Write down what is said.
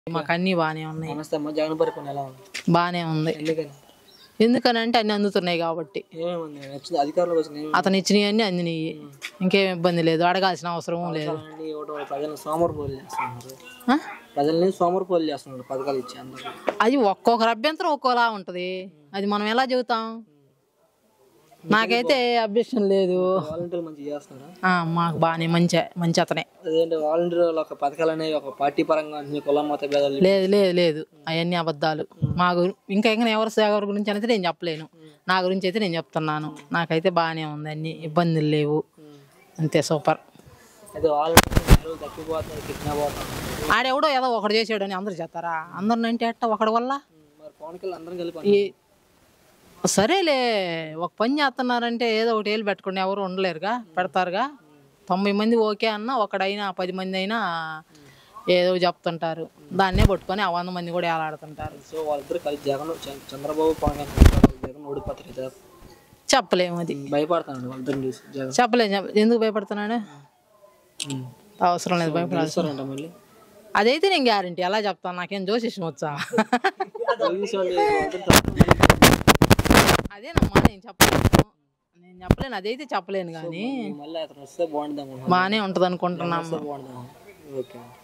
మాకు అన్నీ బాగానే ఉన్నాయి నమస్తే అమ్మ జగన్ పరిపాలన ఎలా ఉంది బాగానే ఉంది ఎందుకని ఎందుకనంటే అన్ని అందుతున్నాయి కాబట్టి ఏమేముంది వచ్చింది అధికారంలోకి వచ్చింది ఏమేమి అతను ఇచ్చినవి అన్ని అందినవి ఇంకేం ఇబ్బంది లేదు అడగాల్సిన అవసరం లేదు పథకాలన్నీ ఒకటి ప్రజలను సోమరిపోలు చేస్తున్నారు ఆ? ప్రజల్ని సోమరిపోలు చేస్తున్నారు పథకాలు ఇచ్చి అందరూ అది ఒక్కొక్కరు అభ్యంతరం ఒక్కోలా ఉంటది అది మనం ఎలా చెబుతాం నాకైతే అభ్యర్థం లేదు వాలంటీర్లు మంచిగా చేస్తున్నారా ఆ, మాకు బాగానే మంచి మంచి అతనే అదేంటి వాలంటీర్ ఒక పథకాలు అనేవి ఒక పార్టీ పరంగా అన్ని కులం మత భేదాలు లేదు లేదు లేదు అవన్నీ అబద్ధాలు మా గురి ఇంకా ఇంకా ఎవరి సేవల గురించి అయితే నేను చెప్పలేను నా గురించి అయితే నేను చెప్తున్నాను నాకైతే బాగానే ఉంది అన్ని ఇబ్బందులు లేవు అంతే సూపర్ అయితే వాలంటీర్లు తప్పిపోతున్నారు కిడ్నాప్ పోతున్నారు ఆడెవడో ఏదో ఒకడు చేసాడు అని అందరు చేస్తారా అందరిని అంటే ఎట్ట ఒకడి వల్ల మరి పవన్ కళ్యాణ్ అందరం కలిపి ఈ సరేలే ఒక పని చేస్తున్నారంటే ఏదో ఒకటి ఏళ్ళు పెట్టుకుని ఎవరు ఉండలేరుగా పెడతారుగా తొంభై మంది ఓకే అన్నా ఒకడైనా పది మంది అయినా ఏదో చెప్తుంటారు దాన్నే పట్టుకొని ఆ వంద మంది కూడా ఏలాడుతుంటారు సో వాళ్ళిద్దరు కలిసి జగన్ చ- చంద్రబాబు పవన్ కళ్యాణ్ జగన్ ఓడిపోతారు ఇద్దరు చెప్పలేము అది భయపడుతున్నాడు వాళ్ళిద్దరిని చూసి జగన్ చెప్పలేము చెప్ప- ఎందుకు భయపడుతున్నాడు అవసరం లేదు భయపడాల్సి చూస్తారంట మళ్ళీ అదైతే నేను గ్యారంటీ ఎలా చెప్తాను నాకేం జోషిషం వచ్చా చూసి వాళ్ళు వాళ్ళిద్దరు తప్ప- అదేనమ్మా నేను చెప్పలేను నేను చెప్పలేను అదైతే చెప్పలేను కానీ మళ్ళీ అతను వస్తే బాగుంటుంది అనుకుంటున్నాను బాగానే ఉంటుంది అనుకుంటున్నాము బాగుంటుంది ఓకే